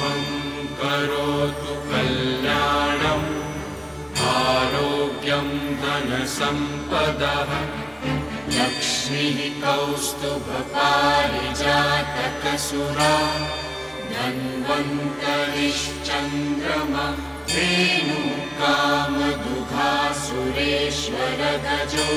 शुभं करोतु कल्याणम् आरोग्यं धनसम्पदः लक्ष्मीः कौस्तुभपारिजातकसुरा धन्वन्तरिश्चन्द्रमा धेनुकामदुघासुरेश्वरगजो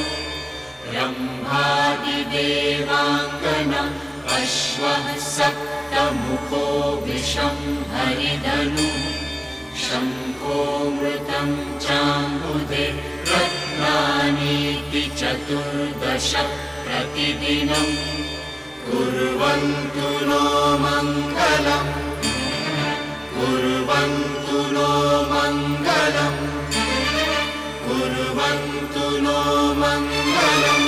रम्भादिदेवाङ्गन अश्वः सप्तमुखो विषं हरिधनु शङ्खो मृतं चाम्बुदे रत्नानीति चतुर्दश प्रतिदिनम् कुर्वन्तु नो मङ्गलम् कुर्वन्तु नो मङ्गलम् कुर्वन्तु नो मङ्गलम्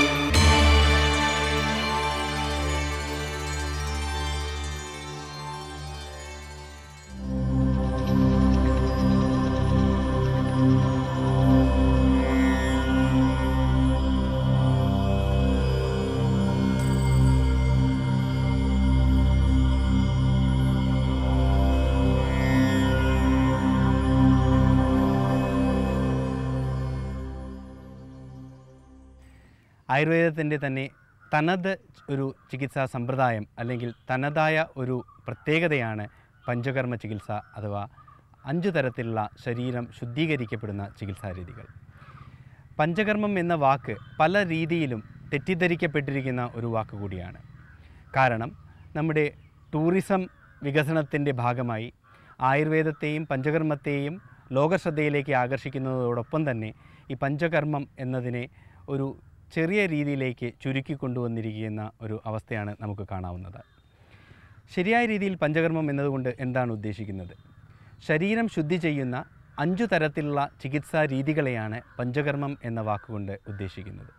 ആയുർവേദത്തിൻ്റെ തന്നെ തനത് ഒരു ചികിത്സാ സമ്പ്രദായം അല്ലെങ്കിൽ തനതായ ഒരു പ്രത്യേകതയാണ് പഞ്ചകർമ്മ ചികിത്സ അഥവാ അഞ്ചു തരത്തിലുള്ള ശരീരം ശുദ്ധീകരിക്കപ്പെടുന്ന ചികിത്സാ രീതികൾ പഞ്ചകർമ്മം എന്ന വാക്ക് പല രീതിയിലും തെറ്റിദ്ധരിക്കപ്പെട്ടിരിക്കുന്ന ഒരു വാക്ക് കൂടിയാണ് കാരണം നമ്മുടെ ടൂറിസം വികസനത്തിൻ്റെ ഭാഗമായി ആയുർവേദത്തെയും പഞ്ചകർമ്മത്തെയും ലോകശ്രദ്ധയിലേക്ക് ആകർഷിക്കുന്നതോടൊപ്പം തന്നെ ഈ പഞ്ചകർമ്മം എന്നതിനെ ഒരു ചെറിയ രീതിയിലേക്ക് ചുരുക്കി കൊണ്ടുവന്നിരിക്കുന്ന ഒരു അവസ്ഥയാണ് നമുക്ക് കാണാവുന്നത് ശരിയായ രീതിയിൽ പഞ്ചകർമ്മം എന്നതുകൊണ്ട് എന്താണ് ഉദ്ദേശിക്കുന്നത് ശരീരം ശുദ്ധി ചെയ്യുന്ന അഞ്ചു തരത്തിലുള്ള ചികിത്സാ രീതികളെയാണ് പഞ്ചകർമ്മം എന്ന വാക്കുകൊണ്ട് ഉദ്ദേശിക്കുന്നത്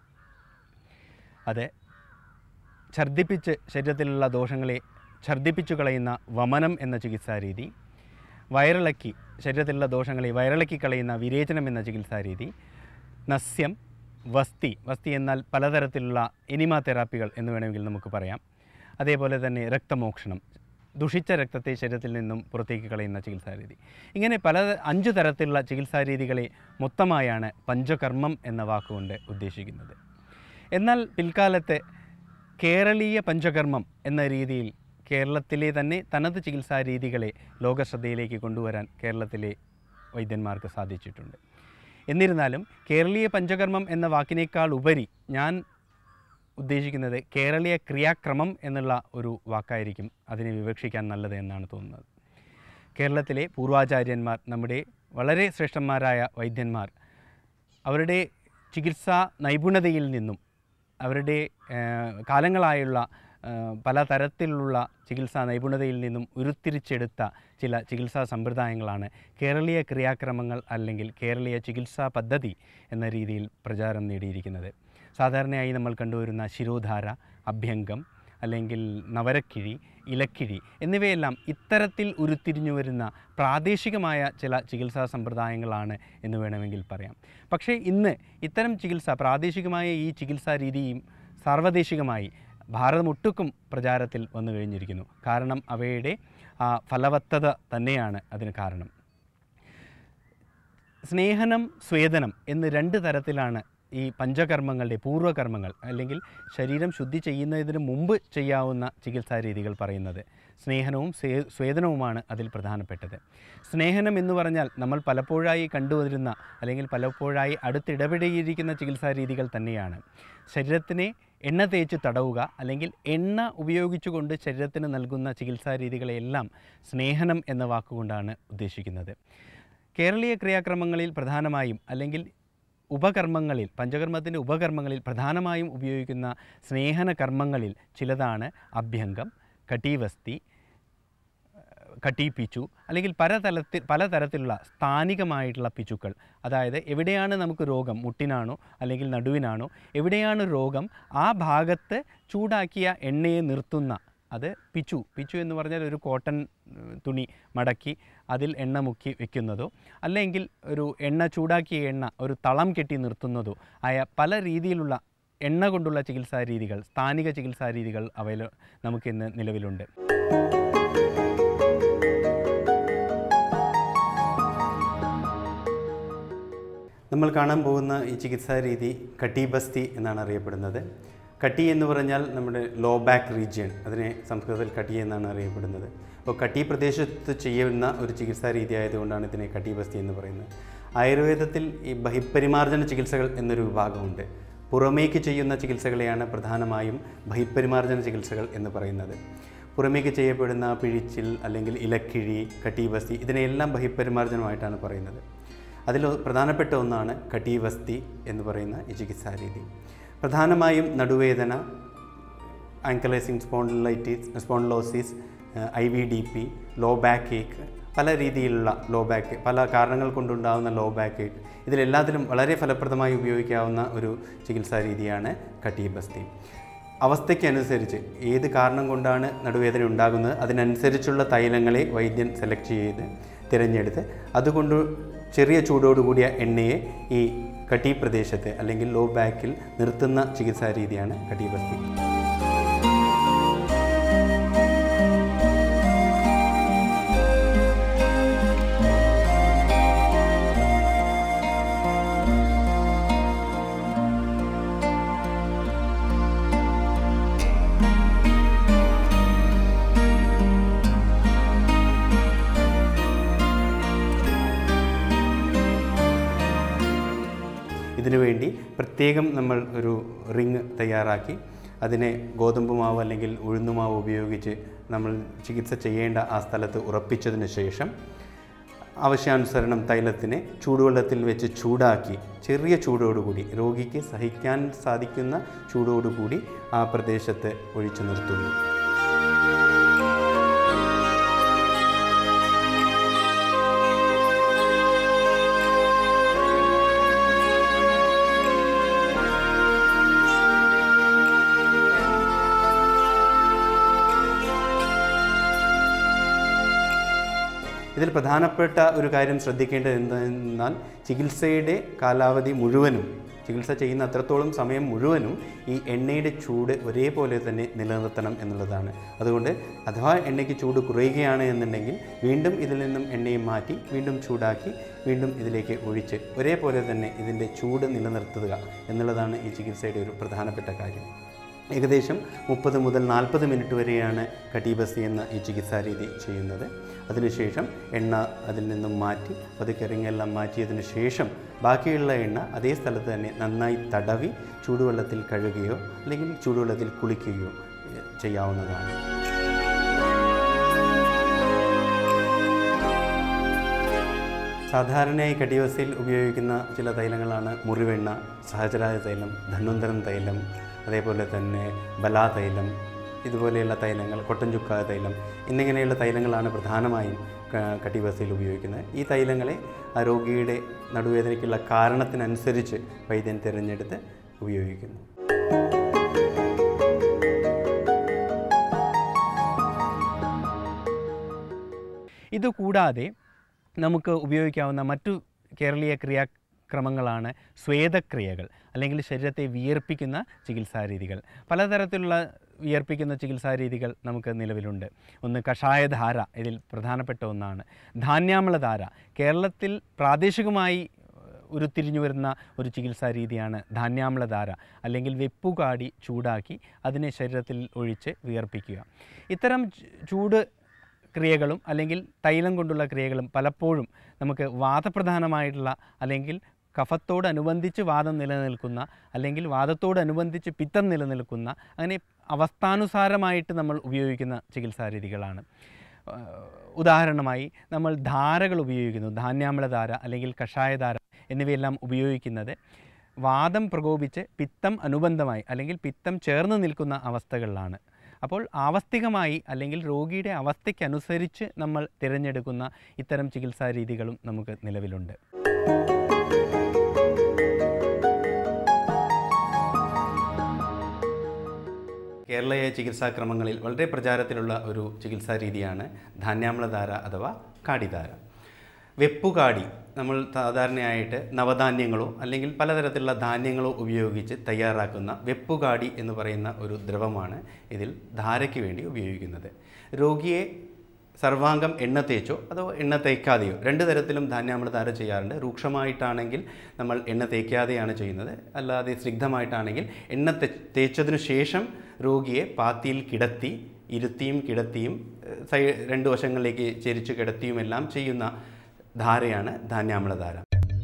അത് ഛർദ്ദിപ്പിച്ച് ശരീരത്തിലുള്ള ദോഷങ്ങളെ ഛർദ്ദിപ്പിച്ചു കളയുന്ന വമനം എന്ന ചികിത്സാ രീതി വയറിളക്കി ശരീരത്തിലുള്ള ദോഷങ്ങളെ വയറിളക്കി കളയുന്ന വിരേചനം എന്ന ചികിത്സാ രീതി നസ്യം വസ്തി വസ്തി എന്നാൽ പലതരത്തിലുള്ള എനിമ തെറാപ്പികൾ എന്ന് വേണമെങ്കിൽ നമുക്ക് പറയാം അതേപോലെ തന്നെ രക്തമോക്ഷണം ദുഷിച്ച രക്തത്തെ ശരീരത്തിൽ നിന്നും പുറത്തേക്ക് കളയുന്ന ചികിത്സാ രീതി ഇങ്ങനെ പല അഞ്ച് തരത്തിലുള്ള ചികിത്സാ രീതികളെ മൊത്തമായാണ് പഞ്ചകർമ്മം എന്ന വാക്കുകൊണ്ട് ഉദ്ദേശിക്കുന്നത് എന്നാൽ പിൽക്കാലത്ത് കേരളീയ പഞ്ചകർമ്മം എന്ന രീതിയിൽ കേരളത്തിലെ തന്നെ തനത് ചികിത്സാ രീതികളെ ലോകശ്രദ്ധയിലേക്ക് കൊണ്ടുവരാൻ കേരളത്തിലെ വൈദ്യന്മാർക്ക് സാധിച്ചിട്ടുണ്ട് എന്നിരുന്നാലും കേരളീയ പഞ്ചകർമ്മം എന്ന വാക്കിനേക്കാൾ ഉപരി ഞാൻ ഉദ്ദേശിക്കുന്നത് കേരളീയ ക്രിയാക്രമം എന്നുള്ള ഒരു വാക്കായിരിക്കും അതിനെ വിവക്ഷിക്കാൻ നല്ലത് എന്നാണ് തോന്നുന്നത് കേരളത്തിലെ പൂർവാചാര്യന്മാർ നമ്മുടെ വളരെ ശ്രേഷ്ഠന്മാരായ വൈദ്യന്മാർ അവരുടെ ചികിത്സാ നൈപുണതയിൽ നിന്നും അവരുടെ ഏഹ്, കാലങ്ങളായുള്ള ഏഹ്, പല തരത്തിലുള്ള ചികിത്സാ നൈപുണതയിൽ നിന്നും ഉരുത്തിരിച്ചെടുത്ത ചില ചികിത്സാ സമ്പ്രദായങ്ങളാണ് കേരളീയ ക്രിയാക്രമങ്ങൾ അല്ലെങ്കിൽ കേരളീയ ചികിത്സാ പദ്ധതി എന്ന രീതിയിൽ പ്രചാരം നേടിയിരിക്കുന്നത് സാധാരണയായി നമ്മൾ കണ്ടുവരുന്ന ശിരോധാര അഭ്യംഗം അല്ലെങ്കിൽ നവരക്കിഴി ഇലക്കിഴി എന്നിവയെല്ലാം ഇത്തരത്തിൽ ഉരുത്തിരിഞ്ഞു വരുന്ന പ്രാദേശികമായ ചില ചികിത്സാ സമ്പ്രദായങ്ങളാണ് എന്ന് വേണമെങ്കിൽ പറയാം പക്ഷേ ഇന്ന് ഇത്തരം ചികിത്സ പ്രാദേശികമായ ഈ ചികിത്സാ രീതിയും സാർവദേശികമായി ഭാരതമൊട്ടുക്കും പ്രചാരത്തിൽ വന്നു കഴിഞ്ഞിരിക്കുന്നു കാരണം അവയുടെ ആ ഫലവത്തത തന്നെയാണ് അതിന് കാരണം സ്നേഹനം സ്വേദനം എന്ന് രണ്ട് തരത്തിലാണ് ഈ പഞ്ചകർമ്മങ്ങളുടെ പൂർവ്വകർമ്മങ്ങൾ അല്ലെങ്കിൽ ശരീരം ശുദ്ധി ചെയ്യുന്നതിന് മുമ്പ് ചെയ്യാവുന്ന ചികിത്സാ രീതികൾ പറയുന്നത് സ്നേഹനവും സ്വേ- സ്വേദനവുമാണ് അതിൽ പ്രധാനപ്പെട്ടത് സ്നേഹനം എന്ന് പറഞ്ഞാൽ നമ്മൾ പലപ്പോഴായി കണ്ടുവരുന്ന അല്ലെങ്കിൽ പലപ്പോഴായി അടുത്തിടപെടിയിരിക്കുന്ന ചികിത്സാ രീതികൾ തന്നെയാണ് ശരീരത്തിനെ എണ്ണ തേച്ച് തടവുക അല്ലെങ്കിൽ എണ്ണ ഉപയോഗിച്ചുകൊണ്ട് ശരീരത്തിന് നൽകുന്ന ചികിത്സാ രീതികളെല്ലാം സ്നേഹനം എന്ന വാക്കുകൊണ്ടാണ് ഉദ്ദേശിക്കുന്നത് കേരളീയ ക്രിയാക്രമങ്ങളിൽ പ്രധാനമായും അല്ലെങ്കിൽ ഉപകർമ്മങ്ങളിൽ പഞ്ചകർമ്മത്തിൻ്റെ ഉപകർമ്മങ്ങളിൽ പ്രധാനമായും ഉപയോഗിക്കുന്ന സ്നേഹന കർമ്മങ്ങളിൽ ചിലതാണ് അഭ്യംഗം കടീവസ്തി കട്ടി പിച്ചു അല്ലെങ്കിൽ പലതലത്തിൽ പലതരത്തിലുള്ള സ്ഥാനികമായിട്ടുള്ള പിച്ചുക്കൾ അതായത് എവിടെയാണ് നമുക്ക് രോഗം മുട്ടിനാണോ അല്ലെങ്കിൽ നടുവിനാണോ എവിടെയാണ് രോഗം ആ ഭാഗത്ത് ചൂടാക്കിയ എണ്ണയെ നിർത്തുന്ന അത് പിച്ചു പിച്ചു എന്ന് പറഞ്ഞാൽ ഒരു കോട്ടൺ ഉം, തുണി മടക്കി അതിൽ എണ്ണ മുക്കി വെക്കുന്നതോ അല്ലെങ്കിൽ ഒരു എണ്ണ ചൂടാക്കിയ എണ്ണ ഒരു തളം കെട്ടി നിർത്തുന്നതോ ആയ പല രീതിയിലുള്ള എണ്ണ കൊണ്ടുള്ള ചികിത്സാ രീതികൾ സ്ഥാനിക ചികിത്സാ രീതികൾ അവയിൽ നമുക്കിന്ന് നിലവിലുണ്ട് നമ്മൾ കാണാൻ പോകുന്ന ഈ ചികിത്സാ രീതി കട്ടിബസ്തി എന്നാണ് അറിയപ്പെടുന്നത് കട്ടി എന്ന് പറഞ്ഞാൽ നമ്മുടെ ലോ ബാക്ക് റീജിയൻ അതിനെ സംസ്കൃതത്തിൽ കട്ടി എന്നാണ് അറിയപ്പെടുന്നത് അപ്പോൾ കട്ടി പ്രദേശത്ത് ചെയ്യുന്ന ഒരു ചികിത്സാ രീതി ആയതുകൊണ്ടാണ് ഇതിനെ കട്ടിബസ്തി എന്ന് പറയുന്നത് ആയുർവേദത്തിൽ ഈ ബഹിപരിമാർജന ചികിത്സകൾ എന്നൊരു വിഭാഗമുണ്ട് പുറമേക്ക് ചെയ്യുന്ന ചികിത്സകളെയാണ് പ്രധാനമായും ബഹിപരിമാർജന ചികിത്സകൾ എന്ന് പറയുന്നത് പുറമേക്ക് ചെയ്യപ്പെടുന്ന പിഴിച്ചിൽ അല്ലെങ്കിൽ ഇലക്കിഴി കട്ടീവസ്തി ഇതിനെയെല്ലാം ബഹിപരിമാർജനമായിട്ടാണ് പറയുന്നത് അതിൽ പ്രധാനപ്പെട്ട ഒന്നാണ് കട്ടീവസ്തി എന്ന് പറയുന്ന ഈ ചികിത്സാ രീതി പ്രധാനമായും നടുവേദന ankylosing spondylitis spondylosis I V D P low back ache പല രീതിയിലുള്ള ലോ ബാക്ക് പല കാരണങ്ങൾ കൊണ്ടുണ്ടാകുന്ന ലോ ബാക്ക് ഏക്ക് ഇതിലെല്ലാത്തിലും വളരെ ഫലപ്രദമായി ഉപയോഗിക്കാവുന്ന ഒരു ചികിത്സാ രീതിയാണ് കട്ടീബസ്തി അവസ്ഥയ്ക്കനുസരിച്ച് ഏത് കാരണം കൊണ്ടാണ് നടുവേദന ഉണ്ടാകുന്നത് അതിനനുസരിച്ചുള്ള തൈലങ്ങളെ വൈദ്യൻ സെലക്ട് ചെയ്ത് തിരഞ്ഞെടുത്ത് അതുകൊണ്ട് ചെറിയ ചൂടോടുകൂടിയ എണ്ണയെ ഈ കട്ടി പ്രദേശത്ത് അല്ലെങ്കിൽ ലോ ബാക്കിൽ നിർത്തുന്ന ചികിത്സാ രീതിയാണ് കട്ടീബസ്തി ഇതിനുവേണ്ടി പ്രത്യേകം നമ്മൾ ഒരു റിങ് തയ്യാറാക്കി അതിനെ ഗോതമ്പ് മാവ് അല്ലെങ്കിൽ ഉഴുന്നുമാവ് ഉപയോഗിച്ച് നമ്മൾ ചികിത്സ ചെയ്യേണ്ട ആ സ്ഥലത്ത് ഉറപ്പിച്ചതിന് ശേഷം ആവശ്യാനുസരണം തൈലത്തിനെ ചൂടുവെള്ളത്തിൽ വെച്ച് ചൂടാക്കി ചെറിയ ചൂടോടുകൂടി രോഗിക്ക് സഹിക്കാൻ സാധിക്കുന്ന ചൂടോടുകൂടി ആ പ്രദേശത്ത് ഒഴിച്ചു നിർത്തുന്നു ഇതിൽ പ്രധാനപ്പെട്ട ഒരു കാര്യം ശ്രദ്ധിക്കേണ്ടത് എന്തെന്നാൽ ചികിത്സയുടെ കാലാവധി മുഴുവനും ചികിത്സ ചെയ്യുന്ന അത്രത്തോളം സമയം മുഴുവനും ഈ എണ്ണയുടെ ചൂട് ഒരേപോലെ തന്നെ നിലനിർത്തണം എന്നുള്ളതാണ് അതുകൊണ്ട് അഥവാ എണ്ണയ്ക്ക് ചൂട് കുറയുകയാണ് എന്നുണ്ടെങ്കിൽ വീണ്ടും ഇതിൽ നിന്നും എണ്ണയെ മാറ്റി വീണ്ടും ചൂടാക്കി വീണ്ടും ഇതിലേക്ക് ഒഴിച്ച് ഒരേപോലെ തന്നെ ഇതിൻ്റെ ചൂട് നിലനിർത്തുക എന്നുള്ളതാണ് ഈ ചികിത്സയുടെ ഒരു പ്രധാനപ്പെട്ട കാര്യം ഏകദേശം മുപ്പത് മുതൽ നാൽപ്പത് മിനിറ്റ് വരെയാണ് കട്ടീബസി എന്ന ഈ ചികിത്സാ രീതി ചെയ്യുന്നത് അതിനുശേഷം എണ്ണ അതിൽ നിന്നും മാറ്റി പതുക്കെ റിങ്ങെല്ലാം മാറ്റിയതിന് ശേഷം ബാക്കിയുള്ള എണ്ണ അതേ സ്ഥലത്ത് തന്നെ നന്നായി തടവി ചൂടുവെള്ളത്തിൽ കഴുകുകയോ അല്ലെങ്കിൽ ചൂടുവെള്ളത്തിൽ കുളിക്കുകയോ ഏഹ്, ചെയ്യാവുന്നതാണ് സാധാരണയായി കടിവസയിൽ ഉപയോഗിക്കുന്ന ചില തൈലങ്ങളാണ് മുറിവെണ്ണ സഹചരായ തൈലം ധന്വന്തരം തൈലം അതേപോലെ തന്നെ ബലാ തൈലം ഇതുപോലെയുള്ള തൈലങ്ങൾ കൊട്ടൻ ചുക്ക തൈലം എന്നിങ്ങനെയുള്ള തൈലങ്ങളാണ് പ്രധാനമായും ക- കട്ടിബസയിൽ ഉപയോഗിക്കുന്നത് ഈ തൈലങ്ങളെ ആ രോഗിയുടെ നടുവേദനയ്ക്കുള്ള കാരണത്തിനനുസരിച്ച് വൈദ്യൻ തിരഞ്ഞെടുത്ത് ഉപയോഗിക്കുന്നു ഇതുകൂടാതെ നമുക്ക് ഉപയോഗിക്കാവുന്ന മറ്റു കേരളീയ ക്രിയാക്രമങ്ങളാണ് സ്വേദക്രിയകൾ അല്ലെങ്കിൽ ശരീരത്തെ വിയർപ്പിക്കുന്ന ചികിത്സാരീതികൾ പലതരത്തിലുള്ള വിയർപ്പിക്കുന്ന ചികിത്സാരീതികൾ നമുക്ക് നിലവിലുണ്ട് ഒന്ന് കഷായധാര ഇതിൽ പ്രധാനപ്പെട്ട ഒന്നാണ് ധാന്യാമ്ലധാര കേരളത്തിൽ പ്രാദേശികമായി ഉരുത്തിരിഞ്ഞു വരുന്ന ഒരു ചികിത്സാ രീതിയാണ് ധാന്യാമ്ലധാര അല്ലെങ്കിൽ വെപ്പുകാടി ചൂടാക്കി അതിനെ ശരീരത്തിൽ ഒഴിച്ച് വിയർപ്പിക്കുക ഇത്തരം ചൂ- ചൂട് ക്രിയകളും അല്ലെങ്കിൽ തൈലം കൊണ്ടുള്ള ക്രിയകളും പലപ്പോഴും നമുക്ക് വാദപ്രധാനമായിട്ടുള്ള അല്ലെങ്കിൽ കഫത്തോടനുബന്ധിച്ച് വാദം നിലനിൽക്കുന്ന അല്ലെങ്കിൽ വാദത്തോടനുബന്ധിച്ച് പിത്തം നിലനിൽക്കുന്ന അങ്ങനെ അവസ്ഥാനുസാരമായിട്ട് നമ്മൾ ഉപയോഗിക്കുന്ന ചികിത്സാ രീതികളാണ് ആഹ് ഉദാഹരണമായി നമ്മൾ ധാരകൾ ഉപയോഗിക്കുന്നു ധാന്യാമ്ലധാര അല്ലെങ്കിൽ കഷായധാര എന്നിവയെല്ലാം ഉപയോഗിക്കുന്നത് വാദം പ്രകോപിച്ച് പിത്തം അനുബന്ധമായി അല്ലെങ്കിൽ പിത്തം ചേർന്ന് നിൽക്കുന്ന അവസ്ഥകളിലാണ് അപ്പോൾ ആവസ്തികമായി അല്ലെങ്കിൽ രോഗിയുടെ അവസ്ഥയ്ക്കനുസരിച്ച് നമ്മൾ തിരഞ്ഞെടുക്കുന്ന ഇത്തരം ചികിത്സാ രീതികളും നമുക്ക് നിലവിലുണ്ട് കേരളീയ ചികിത്സാക്രമങ്ങളിൽ വളരെ പ്രചാരത്തിലുള്ള ഒരു ചികിത്സാ രീതിയാണ് ധാന്യാമ്ലധാര അഥവാ കാടിധാര വെപ്പുകാടി നമ്മൾ സാധാരണയായിട്ട് നവധാന്യങ്ങളോ അല്ലെങ്കിൽ പലതരത്തിലുള്ള ധാന്യങ്ങളോ ഉപയോഗിച്ച് തയ്യാറാക്കുന്ന വെപ്പുകാടി എന്ന് പറയുന്ന ഒരു ദ്രവമാണ് ഇതിൽ ധാരയ്ക്ക് വേണ്ടി ഉപയോഗിക്കുന്നത് രോഗിയെ സർവാംഗം എണ്ണ തേച്ചോ അതോ എണ്ണ തേക്കാതെയോ രണ്ട് തരത്തിലും ധാന്യാമൃതാര ചെയ്യാറുണ്ട് രൂക്ഷമായിട്ടാണെങ്കിൽ നമ്മൾ എണ്ണ തേക്കാതെയാണ് ചെയ്യുന്നത് അല്ലാതെ സ്നിഗ്ധമായിട്ടാണെങ്കിൽ എണ്ണ തെ തേച്ചതിനു ശേഷം രോഗിയെ പാത്തിയിൽ കിടത്തി ഇരുത്തിയും കിടത്തിയും ഏഹ്, സൈ രണ്ട് വശങ്ങളിലേക്ക് ചെരിച്ച് കിടത്തിയും എല്ലാം ചെയ്യുന്ന ധാരയാണ് ധാന്യാമൃതാര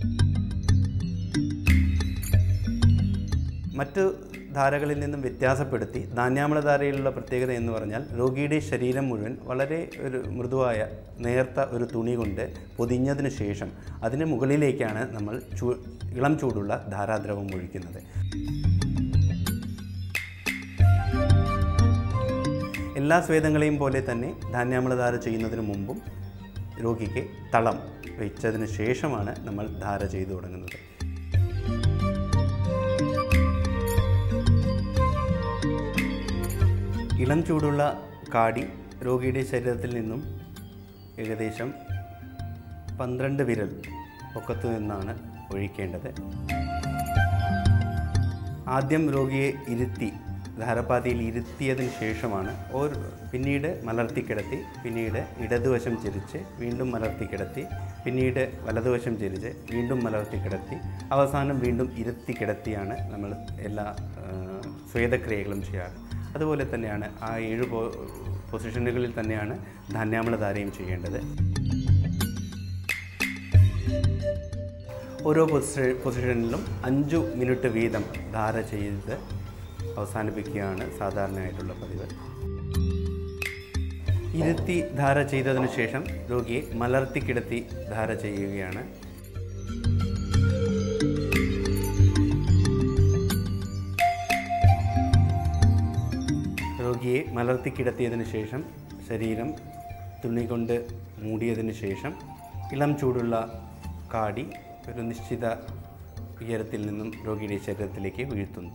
മറ്റ് ധാരകളിൽ നിന്നും വ്യത്യാസപ്പെടുത്തി ധാന്യാമ്ലധാരയിലുള്ള പ്രത്യേകത എന്ന് പറഞ്ഞാൽ രോഗിയുടെ ശരീരം മുഴുവൻ വളരെ ഒരു മൃദുവായ നേർത്ത ഒരു തുണി കൊണ്ട് പൊതിഞ്ഞതിന് ശേഷം അതിന് മുകളിലേക്കാണ് നമ്മൾ ചൂ ഇളം ചൂടുള്ള ധാരാദ്രവം ഒഴിക്കുന്നത് എല്ലാ സ്വേദങ്ങളെയും പോലെ തന്നെ ധാന്യാമ്ലധാര ചെയ്യുന്നതിന് മുമ്പും രോഗിക്ക് തളം വെച്ചതിന് ശേഷമാണ് നമ്മൾ ധാര ചെയ്തു തുടങ്ങുന്നത് ഇളം ചൂടുള്ള കാടി രോഗിയുടെ ശരീരത്തിൽ നിന്നും ഏകദേശം പന്ത്രണ്ട് വിരൽ പൊക്കത്തു നിന്നാണ് ഒഴിക്കേണ്ടത് ആദ്യം രോഗിയെ ഇരുത്തി ധാരപാതിയിൽ ഇരുത്തിയതിന് ശേഷമാണ് ഓർ പിന്നീട് മലർത്തി കിടത്തി പിന്നീട് ഇടതുവശം ചിരിച്ച് വീണ്ടും മലർത്തി കിടത്തി പിന്നീട് വലതുവശം ചിരിച്ച് വീണ്ടും മലർത്തി കിടത്തി അവസാനം വീണ്ടും ഇരുത്തി കിടത്തിയാണ് നമ്മൾ എല്ലാ ആ, സ്വേദക്രിയകളും ചെയ്യാറ് അതുപോലെ തന്നെയാണ് ആ ഏഴ് പോ പൊസിഷനുകളിൽ തന്നെയാണ് ധാന്യാമ്ലധാരയും ചെയ്യേണ്ടത് ഓരോ പൊസിഷ പൊസിഷനിലും അഞ്ചു മിനിറ്റ് വീതം ധാര ചെയ്ത് അവസാനിപ്പിക്കുകയാണ് സാധാരണയായിട്ടുള്ള പതിവ് ഇരുത്തി ധാര ചെയ്തതിനു ശേഷം രോഗിയെ മലർത്തി കിടത്തി ധാര ചെയ്യുകയാണ് രോഗിയെ മലർത്തി കിടത്തിയതിനു ശേഷം ശരീരം തുണി കൊണ്ട് മൂടിയതിനു ശേഷം ഇളം ചൂടുള്ള കാടി ഒരു നിശ്ചിത ഉയരത്തിൽ നിന്നും രോഗിയുടെ ശരീരത്തിലേക്ക് വീഴ്ത്തുന്നു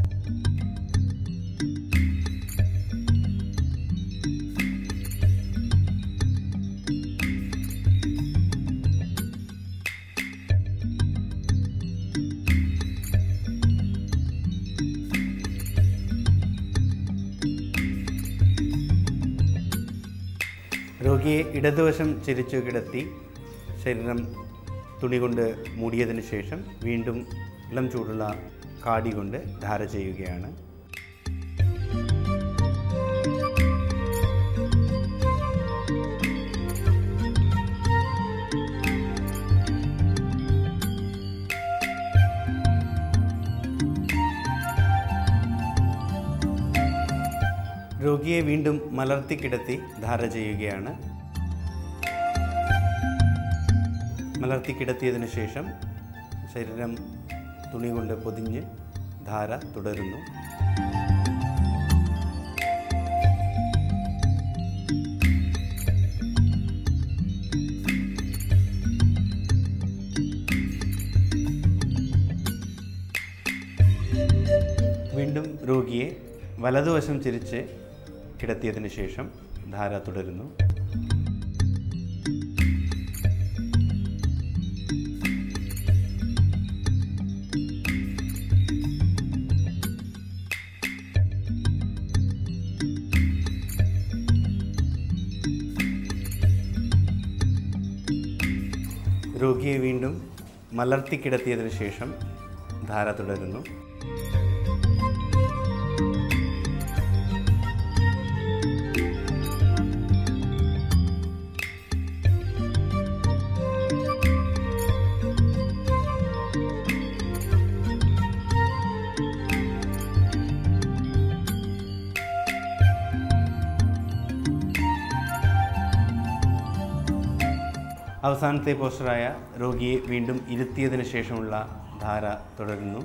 രോഗിയെ ഇടതുവശം ചിരിച്ചു കിടത്തി ശരീരം തുണി കൊണ്ട് മൂടിയതിനു ശേഷം വീണ്ടും ഇളം ചൂടുള്ള കാടി കൊണ്ട് ധാര ചെയ്യുകയാണ് രോഗിയെ വീണ്ടും മലർത്തി കിടത്തി ധാര ചെയ്യുകയാണ് മലർത്തി കിടത്തിയതിനു ശേഷം ശരീരം തുണി കൊണ്ട് പൊതിഞ്ഞ് ധാര തുടരുന്നു വീണ്ടും രോഗിയെ വലതുവശം ചിരിച്ച് കിടത്തിയതിന് ശേഷം ധാര തുടരുന്നു രോഗിയെ വീണ്ടും മലർത്തി കിടത്തിയതിനു ശേഷം ധാര തുടരുന്നു അവസാനത്തെ പോസ്റ്ററായ രോഗിയെ വീണ്ടും ഇരുത്തിയതിനു ശേഷമുള്ള ധാര തുടരുന്നു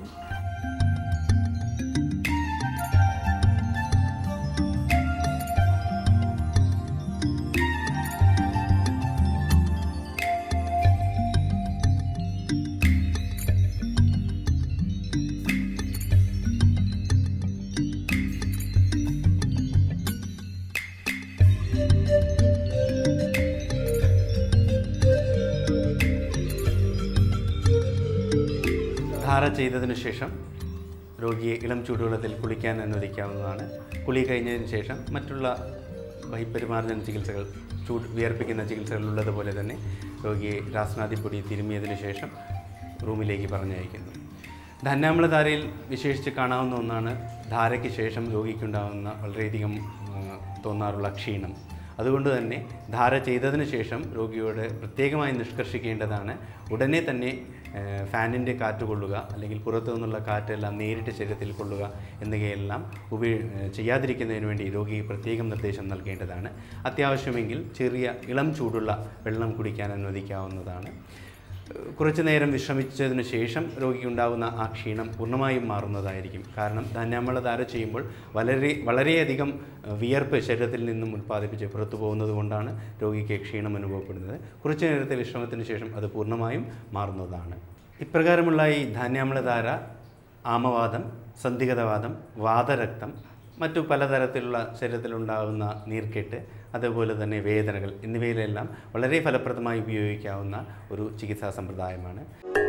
ധാര ചെയ്തതിനു ശേഷം രോഗിയെ ഇളം ചൂടുവെള്ളത്തിൽ കുളിക്കാൻ അനുവദിക്കാവുന്നതാണ് കുളി കഴിഞ്ഞതിന് ശേഷം മറ്റുള്ള ബഹിപരിമാർജന ചികിത്സകൾ ചൂട് വിയർപ്പിക്കുന്ന ചികിത്സകളുള്ളതുപോലെ തന്നെ രോഗിയെ രാസനാദിപ്പൊടി തിരുമ്മിയതിനു ശേഷം റൂമിലേക്ക് പറഞ്ഞയക്കുന്നു ധന്യാമ്ലധാരയിൽ വിശേഷിച്ച് കാണാവുന്ന ഒന്നാണ് ധാരയ്ക്ക് ശേഷം രോഗിക്കുണ്ടാകുന്ന വളരെയധികം ആ, തോന്നാറുള്ള ക്ഷീണം അതുകൊണ്ട് തന്നെ ധാര ചെയ്തതിന് ശേഷം രോഗിയോട് പ്രത്യേകമായി നിഷ്കർഷിക്കേണ്ടതാണ് ഉടനെ തന്നെ ഫാനിൻ്റെ കാറ്റ് കൊള്ളുക അല്ലെങ്കിൽ പുറത്തു നിന്നുള്ള കാറ്റെല്ലാം നേരിട്ട് ശരീരത്തിൽ കൊള്ളുക എന്നിവയെല്ലാം ഉപേ ചെയ്യാതിരിക്കുന്നതിന് വേണ്ടി രോഗിക്ക് പ്രത്യേകം നിർദ്ദേശം നൽകേണ്ടതാണ് അത്യാവശ്യമെങ്കിൽ ചെറിയ ഇളം ചൂടുള്ള വെള്ളം കുടിക്കാൻ അനുവദിക്കാവുന്നതാണ് കുറച്ചു നേരം വിശ്രമിച്ചതിന് ശേഷം രോഗിക്കുണ്ടാകുന്ന ആ ക്ഷീണം പൂർണ്ണമായും മാറുന്നതായിരിക്കും കാരണം ധാന്യാമ്ല ധാര ചെയ്യുമ്പോൾ വളരെ വളരെയധികം അഹ്, വിയർപ്പ് ശരീരത്തിൽ നിന്നും ഉൽപ്പാദിപ്പിച്ച് പുറത്തു പോകുന്നത് കൊണ്ടാണ് രോഗിക്ക് ക്ഷീണം അനുഭവപ്പെടുന്നത് കുറച്ചു നേരത്തെ വിശ്രമത്തിന് ശേഷം അത് പൂർണ്ണമായും മാറുന്നതാണ് ഇപ്രകാരമുള്ള ഈ ധാന്യാമ്ലധാര ആമവാദം സന്ധിഗതവാദം വാതരക്തം മറ്റു പലതരത്തിലുള്ള ശരീരത്തിലുണ്ടാകുന്ന നീർക്കെട്ട് അതുപോലെ തന്നെ വേദനകൾ എന്നിവയിലെല്ലാം വളരെ ഫലപ്രദമായി ഉപയോഗിക്കാവുന്ന ഒരു ചികിത്സാ സമ്പ്രദായമാണ്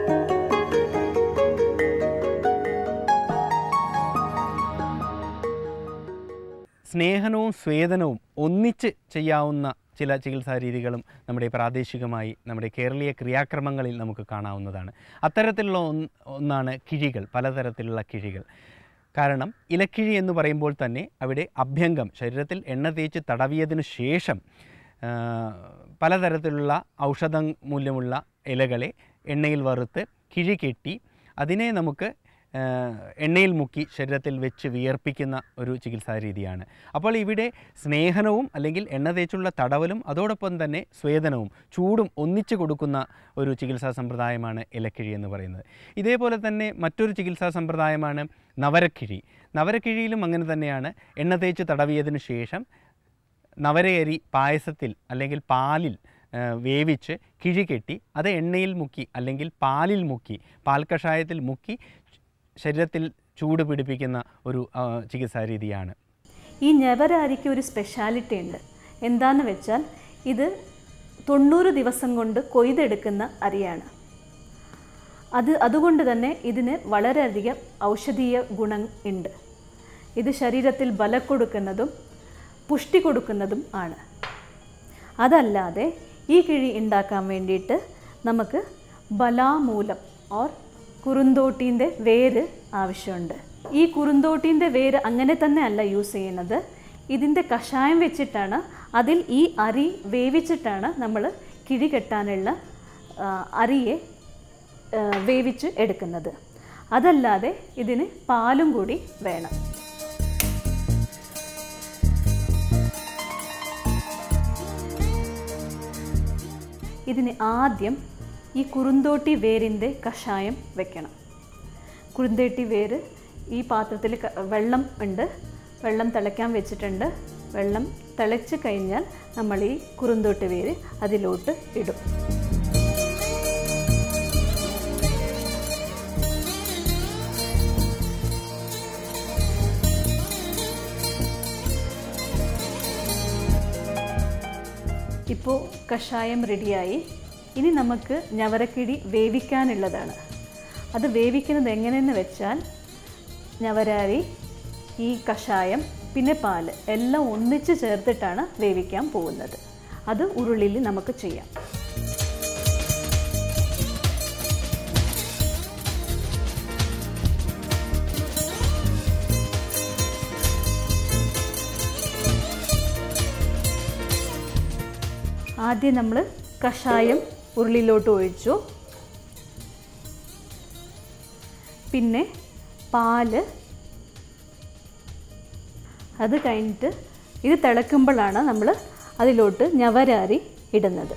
സ്നേഹനവും സ്വേദനവും ഒന്നിച്ച് ചെയ്യാവുന്ന ചില ചികിത്സാ രീതികളും നമ്മുടെ പ്രാദേശികമായി നമ്മുടെ കേരളീയ ക്രിയാക്രമങ്ങളിൽ നമുക്ക് കാണാവുന്നതാണ് അത്തരത്തിലുള്ള ഒന്ന് ഒന്നാണ് കിഴികൾ പലതരത്തിലുള്ള കിഴികൾ കാരണം ഇലക്കിഴി എന്ന് പറയുമ്പോൾ തന്നെ അവിടെ അഭ്യംഗം ശരീരത്തിൽ എണ്ണ തേച്ച് തടവിയതിനു ശേഷം ആ, പലതരത്തിലുള്ള ഔഷധ മൂല്യമുള്ള ഇലകളെ എണ്ണയിൽ വറുത്ത് കിഴി കെട്ടി അതിനെ നമുക്ക് ആ, എണ്ണയിൽ മുക്കി ശരീരത്തിൽ വെച്ച് വിയർപ്പിക്കുന്ന ഒരു ചികിത്സാ രീതിയാണ് അപ്പോൾ ഇവിടെ സ്നേഹനവും അല്ലെങ്കിൽ എണ്ണ തേച്ചുള്ള തടവലും അതോടൊപ്പം തന്നെ സ്വേദനവും ചൂടും ഒന്നിച്ചു കൊടുക്കുന്ന ഒരു ചികിത്സാ സമ്പ്രദായമാണ് ഇലക്കിഴി എന്ന് പറയുന്നത് ഇതേപോലെ തന്നെ മറ്റൊരു ചികിത്സാ സമ്പ്രദായമാണ് നവരക്കിഴി നവരക്കിഴിയിലും അങ്ങനെ തന്നെയാണ് എണ്ണ തേച്ച് തടവിയതിനു ശേഷം നവരയരി പായസത്തിൽ അല്ലെങ്കിൽ പാലിൽ ആ, വേവിച്ച് കിഴി കെട്ടി അത് എണ്ണയിൽ മുക്കി അല്ലെങ്കിൽ പാലിൽ മുക്കി പാൽ കഷായത്തിൽ മുക്കി ശരീരത്തിൽ ചൂട് പിടിപ്പിക്കുന്ന ഒരു ആ, ചികിത്സാ രീതിയാണ് ഈ ഞവരാരിക്ക് ഒരു സ്പെഷ്യാലിറ്റി ഉണ്ട് എന്താന്ന് വെച്ചാൽ ഇത് തൊണ്ണൂറ് ദിവസം കൊണ്ട് കൊയ്തെടുക്കുന്ന അരിയാണ് അത് അതുകൊണ്ട് തന്നെ ഇതിന് വളരെയധികം ഔഷധീയ ഗുണം ഉണ്ട് ഇത് ശരീരത്തിൽ ബലം കൊടുക്കുന്നതും പുഷ്ടി കൊടുക്കുന്നതും ആണ് അതല്ലാതെ ഈ കിഴി ഉണ്ടാക്കാൻ വേണ്ടിയിട്ട് നമുക്ക് ബലാമൂലം ഓർ കുറുന്തോട്ടീൻ്റെ വേര് ആവശ്യമുണ്ട് ഈ കുറുന്തോട്ടീൻ്റെ വേര് അങ്ങനെ തന്നെ അല്ല യൂസ് ചെയ്യുന്നത് ഇതിൻ്റെ കഷായം വെച്ചിട്ടാണ് അതിൽ ഈ അരി വേവിച്ചിട്ടാണ് നമ്മൾ കിഴി കെട്ടാനുള്ള ആ, അരിയെ ആ, വേവിച്ച് എടുക്കുന്നത് അതല്ലാതെ ഇതിന് പാലും കൂടി വേണം ഇതിന് ആദ്യം ഈ കുറുന്തോട്ടി വേരിൻ്റെ കഷായം വെക്കണം കുറുന്തോട്ടി വേര് ഈ പാത്രത്തിൽ ക- വെള്ളം ഉണ്ട് വെള്ളം തിളയ്ക്കാൻ വെച്ചിട്ടുണ്ട് വെള്ളം തിളച്ച് കഴിഞ്ഞാൽ നമ്മൾ ഈ കുറുന്തോട്ടി വേര് അതിലോട്ട് ഇടും ഇപ്പോൾ കഷായം റെഡിയായി ഇനി നമുക്ക് ഞവരക്കിഴി വേവിക്കാനുള്ളതാണ് അത് വേവിക്കുന്നത് എങ്ങനെയെന്ന് വെച്ചാൽ ഞവരാരി ഈ കഷായം പിന്നെ പാല് എല്ലാം ഒന്നിച്ച് ചേർത്തിട്ടാണ് വേവിക്കാൻ പോകുന്നത് അത് ഉരുളിയിൽ നമുക്ക് ചെയ്യാം ആദ്യം നമ്മൾ കഷായം ഉരുളിയിലോട്ട് ഒഴിച്ചു പിന്നെ പാല് അത് കഴിഞ്ഞിട്ട് ഇത് തിളക്കുമ്പോഴാണ് നമ്മൾ അതിലോട്ട് ഞവരാരി ഇടുന്നത്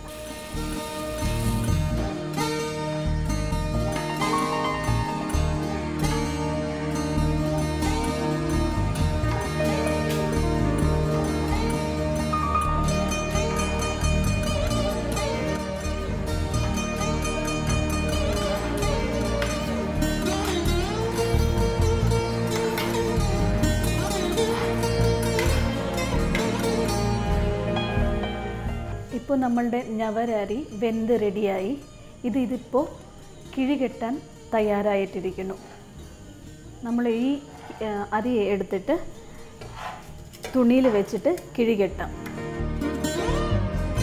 ഇപ്പോൾ നമ്മളുടെ ഞവരരി വെന്ത് റെഡിയായി ഇത് ഇതിപ്പോൾ കിഴി കെട്ടാൻ തയ്യാറായിട്ടിരിക്കുന്നു നമ്മൾ ഈ ആ, അരി എടുത്തിട്ട് തുണിയിൽ വെച്ചിട്ട് കിഴി കെട്ടാം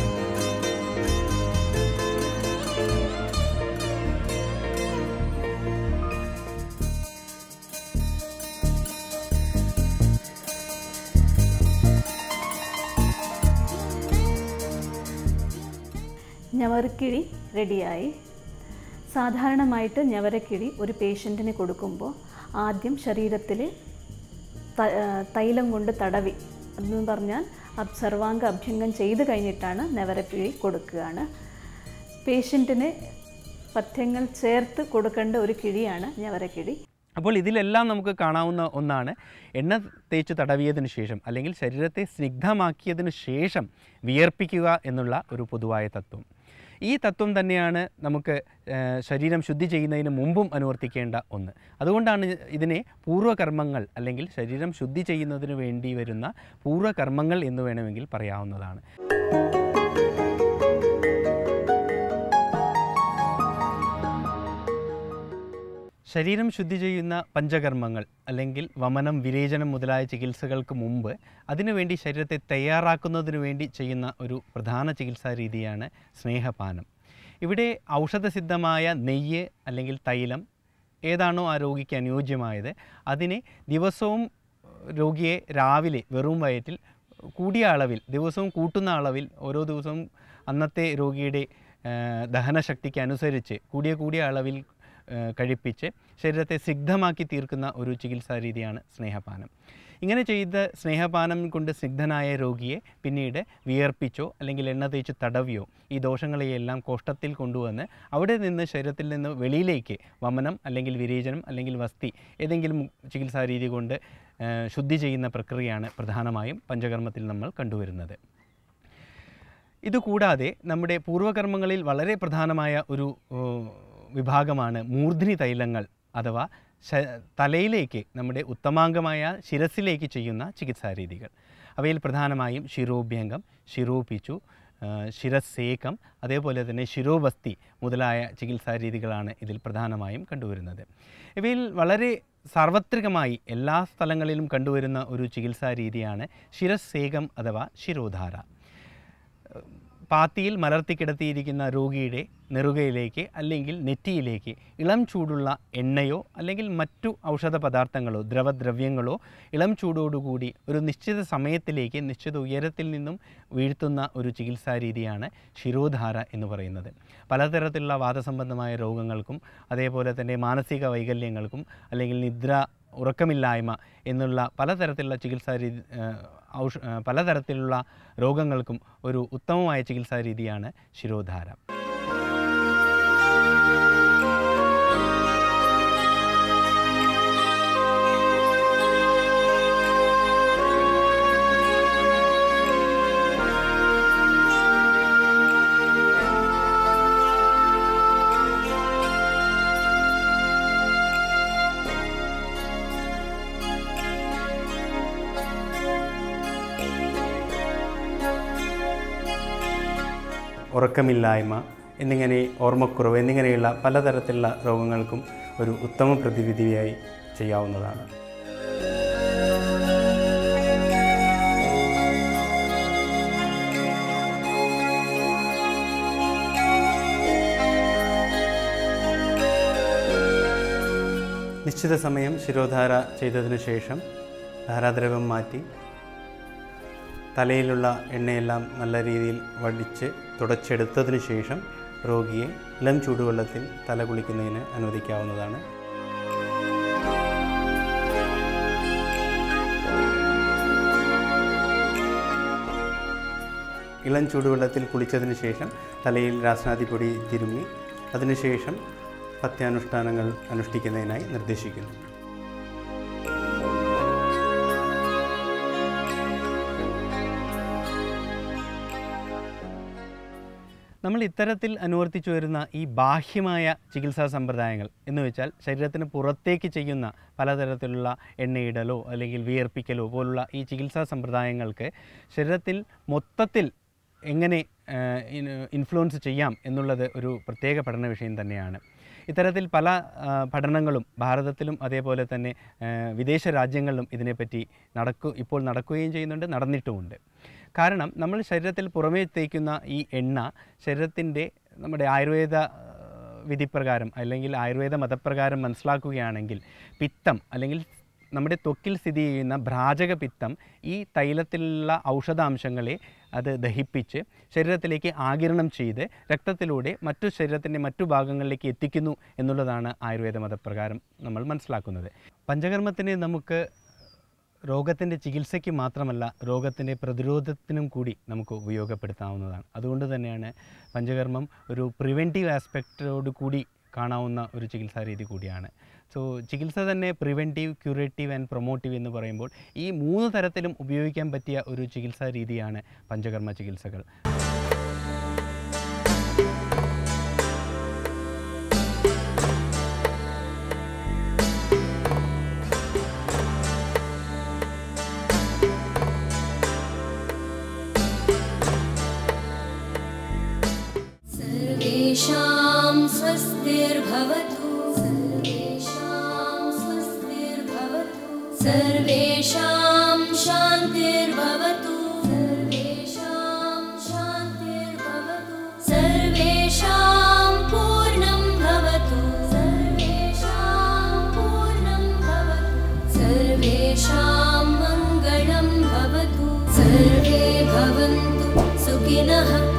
ഞവരക്കിഴി റെഡിയായി സാധാരണമായിട്ട് ഞവരക്കിഴി ഒരു പേഷ്യൻറ്റിന് കൊടുക്കുമ്പോൾ ആദ്യം ശരീരത്തിൽ ത- ആ, തൈലം കൊണ്ട് തടവി എന്ന് പറഞ്ഞാൽ അബ് സർവാംഗ അഭ്യംഗം ചെയ്ത് കഴിഞ്ഞിട്ടാണ് ഞവരക്കിഴി കൊടുക്കുകയാണ് പേഷ്യൻറ്റിന് പഥ്യങ്ങൾ ചേർത്ത് കൊടുക്കേണ്ട ഒരു കിഴിയാണ് ഞവരക്കിഴി അപ്പോൾ ഇതിലെല്ലാം നമുക്ക് കാണാവുന്ന ഒന്നാണ് എണ്ണ തേച്ച് തടവിയതിനു ശേഷം അല്ലെങ്കിൽ ശരീരത്തെ സ്നിഗ്ധമാക്കിയതിനു ശേഷം വിയർപ്പിക്കുക എന്നുള്ള ഒരു പൊതുവായ തത്വം ഈ തത്വം തന്നെയാണ് നമുക്ക് ആ, ശരീരം ശുദ്ധി ചെയ്യുന്നതിന് മുമ്പും അനുവർത്തിക്കേണ്ട ഒന്ന് അതുകൊണ്ടാണ് ഇതിനെ പൂർവ്വകർമ്മങ്ങൾ അല്ലെങ്കിൽ ശരീരം ശുദ്ധി ചെയ്യുന്നതിന് വേണ്ടി വരുന്ന പൂർവ്വകർമ്മങ്ങൾ എന്ന് വേണമെങ്കിൽ പറയാവുന്നതാണ് ശരീരം ശുദ്ധി ചെയ്യുന്ന പഞ്ചകർമ്മങ്ങൾ അല്ലെങ്കിൽ വമനം വിരേചനം മുതലായ ചികിത്സകൾക്ക് മുമ്പ് അതിനുവേണ്ടി ശരീരത്തെ തയ്യാറാക്കുന്നതിനു വേണ്ടി ചെയ്യുന്ന ഒരു പ്രധാന ചികിത്സാ രീതിയാണ് സ്നേഹപാനം ഇവിടെ ഔഷധസിദ്ധമായ നെയ്യ് അല്ലെങ്കിൽ തൈലം ഏതാണോ ആ രോഗിക്ക് അനുയോജ്യമായത് അതിനെ ദിവസവും രോഗിയെ രാവിലെ വെറും വയറ്റിൽ കൂടിയ അളവിൽ ദിവസവും കൂട്ടുന്ന അളവിൽ ഓരോ ദിവസവും അന്നത്തെ രോഗിയുടെ ആ, ദഹനശക്തിക്ക് അനുസരിച്ച് കൂടിയ കൂടിയ അളവിൽ ആ, കഴിപ്പിച്ച് ശരീരത്തെ സിഗ്ധമാക്കി തീർക്കുന്ന ഒരു ചികിത്സാ രീതിയാണ് സ്നേഹപാനം ഇങ്ങനെ ചെയ്ത സ്നേഹപാനം കൊണ്ട് സിഗ്ധനായ രോഗിയെ പിന്നീട് വിയർപ്പിച്ചോ അല്ലെങ്കിൽ എണ്ണ തേച്ച് തടവിയോ ഈ ദോഷങ്ങളെയെല്ലാം കോഷ്ടത്തിൽ കൊണ്ടുവന്ന് അവിടെ നിന്ന് ശരീരത്തിൽ നിന്ന് വെളിയിലേക്ക് വമനം അല്ലെങ്കിൽ വിരേചനം അല്ലെങ്കിൽ വസ്തി ഏതെങ്കിലും ചികിത്സാ രീതി കൊണ്ട് ആ, ശുദ്ധി ചെയ്യുന്ന പ്രക്രിയയാണ് പ്രധാനമായും പഞ്ചകർമ്മത്തിൽ നമ്മൾ കണ്ടുവരുന്നത് ഇതുകൂടാതെ നമ്മുടെ പൂർവ്വകർമ്മങ്ങളിൽ വളരെ പ്രധാനമായ ഒരു ഓ, വിഭാഗമാണ് മൂർധ്നി തൈലങ്ങൾ അഥവാ ശ- തലയിലേക്ക് നമ്മുടെ ഉത്തമാംഗമായ ശിരസിലേക്ക് ചെയ്യുന്ന ചികിത്സാരീതികൾ അവയിൽ പ്രധാനമായും ശിരോഭ്യംഗം ശിരോപിച്ചു ആ, ശിരസേകം അതേപോലെ തന്നെ ശിരോബസ്തി മുതലായ ചികിത്സാ രീതികളാണ് ഇതിൽ പ്രധാനമായും കണ്ടുവരുന്നത് ഇവയിൽ വളരെ സാർവത്രികമായി എല്ലാ സ്ഥലങ്ങളിലും കണ്ടുവരുന്ന ഒരു ചികിത്സാ രീതിയാണ് ശിരസേകം അഥവാ ശിരോധാര പാത്തിയിൽ മലർത്തി കിടത്തിയിരിക്കുന്ന രോഗിയുടെ നെറുകയിലേക്ക് അല്ലെങ്കിൽ നെറ്റിയിലേക്ക് ഇളം ചൂടുള്ള എണ്ണയോ അല്ലെങ്കിൽ മറ്റു ഔഷധ പദാർത്ഥങ്ങളോ ദ്രവദ്രവ്യങ്ങളോ ഇളം ചൂടോടുകൂടി ഒരു നിശ്ചിത സമയത്തിലേക്ക് നിശ്ചിത ഉയരത്തിൽ നിന്നും വീഴ്ത്തുന്ന ഒരു ചികിത്സാ രീതിയാണ് ശിരോധാര എന്ന് പറയുന്നത് പലതരത്തിലുള്ള വാദസംബന്ധമായ രോഗങ്ങൾക്കും അതേപോലെ തന്നെ മാനസിക വൈകല്യങ്ങൾക്കും അല്ലെങ്കിൽ നിദ്ര ഉറക്കമില്ലായ്മ എന്നുള്ള പലതരത്തിലുള്ള ചികിത്സാ രീതി ആ, ഔഷ ആ, പലതരത്തിലുള്ള രോഗങ്ങൾക്കും ഒരു ഉത്തമമായ ചികിത്സാ രീതിയാണ് ശിരോധാര ഉറക്കമില്ലായ്മ എന്നിങ്ങനെ ഓർമ്മക്കുറവ് എന്നിങ്ങനെയുള്ള പലതരത്തിലുള്ള രോഗങ്ങൾക്കും ഒരു ഉത്തമ പ്രതിവിധിയായി ചെയ്യാവുന്നതാണ് നിശ്ചിത സമയം ശിരോധാര ചെയ്തതിനു ശേഷം ധാരാദ്രവം മാറ്റി തലയിലുള്ള എണ്ണയെല്ലാം നല്ല രീതിയിൽ വടിച്ച് തുടച്ചെടുത്തതിനു ശേഷം രോഗിയെ ഇളം ചൂടുവെള്ളത്തിൽ തല കുളിക്കുന്നതിന് അനുവദിക്കാവുന്നതാണ് ഇളം ചൂടുവെള്ളത്തിൽ കുളിച്ചതിന് ശേഷം തലയിൽ രാസനാദിപ്പൊടി തിരുമ്മി അതിനുശേഷം പഥ്യാനുഷ്ഠാനങ്ങൾ അനുഷ്ഠിക്കുന്നതിനായി നിർദ്ദേശിക്കുന്നു നമ്മൾ ഇത്തരത്തിൽ അനുവർത്തിച്ചു വരുന്ന ഈ ബാഹ്യമായ ചികിത്സാ സമ്പ്രദായങ്ങൾ എന്ന് വെച്ചാൽ ശരീരത്തിന് പുറത്തേക്ക് ചെയ്യുന്ന പലതരത്തിലുള്ള എണ്ണയിടലോ അല്ലെങ്കിൽ വിയർപ്പിക്കലോ പോലുള്ള ഈ ചികിത്സാ സമ്പ്രദായങ്ങൾക്ക് ശരീരത്തിൽ മൊത്തത്തിൽ എങ്ങനെ ഇൻഫ്ലുവൻസ് ചെയ്യാം എന്നുള്ളത് ഒരു പ്രത്യേക പഠന വിഷയം തന്നെയാണ് ഇത്തരത്തിൽ പല ആ, പഠനങ്ങളും ഭാരതത്തിലും അതേപോലെ തന്നെ ആ, വിദേശ രാജ്യങ്ങളിലും ഇതിനെപ്പറ്റി നടക്കു ഇപ്പോൾ നടക്കുകയും ചെയ്യുന്നുണ്ട് നടന്നിട്ടുമുണ്ട് കാരണം നമ്മൾ ശരീരത്തിൽ പുറമേ തേക്കുന്ന ഈ എണ്ണ ശരീരത്തിൻ്റെ നമ്മുടെ ആയുർവേദ ആ, വിധിപ്രകാരം അല്ലെങ്കിൽ ആയുർവേദ മതപ്രകാരം മനസ്സിലാക്കുകയാണെങ്കിൽ പിത്തം അല്ലെങ്കിൽ നമ്മുടെ ത്വക്കിൽ സ്ഥിതി ചെയ്യുന്ന ഭ്രാജക പിത്തം ഈ തൈലത്തിലുള്ള ഔഷധാംശങ്ങളെ അത് ദഹിപ്പിച്ച് ശരീരത്തിലേക്ക് ആകിരണം ചെയ്ത് രക്തത്തിലൂടെ മറ്റു ശരീരത്തിൻ്റെ മറ്റു ഭാഗങ്ങളിലേക്ക് എത്തിക്കുന്നു എന്നുള്ളതാണ് ആയുർവേദ മതപ്രകാരം നമ്മൾ മനസ്സിലാക്കുന്നത് പഞ്ചകർമ്മത്തിനെ നമുക്ക് രോഗത്തിൻ്റെ ചികിത്സയ്ക്ക് മാത്രമല്ല രോഗത്തിൻ്റെ പ്രതിരോധത്തിനും കൂടി നമുക്ക് ഉപയോഗപ്പെടുത്താവുന്നതാണ് അതുകൊണ്ട് തന്നെയാണ് പഞ്ചകർമ്മം ഒരു പ്രിവെൻറ്റീവ് ആസ്പെക്റ്റോട് കൂടി കാണാവുന്ന ഒരു ചികിത്സാ രീതി കൂടിയാണ് സോ ചികിത്സ തന്നെ പ്രിവെൻറ്റീവ് ക്യൂറേറ്റീവ് ആൻഡ് പ്രൊമോട്ടീവ് എന്ന് പറയുമ്പോൾ ഈ മൂന്ന് തരത്തിലും ഉപയോഗിക്കാൻ പറ്റിയ ഒരു ചികിത്സാ രീതിയാണ് പഞ്ചകർമ്മ ചികിത്സകൾ सर्वेषां स्वस्तिर्भवतु सर्वेषां स्वस्तिर्भवतु सर्वेषां शान्तिर्भवतु सर्वेषां शान्तिर्भवतु सर्वेषां पूर्णं भवतु सर्वेषां पूर्णं भवतु सर्वेषां मङ्गलं भवतु सर्वे भवन्तु सुखिनः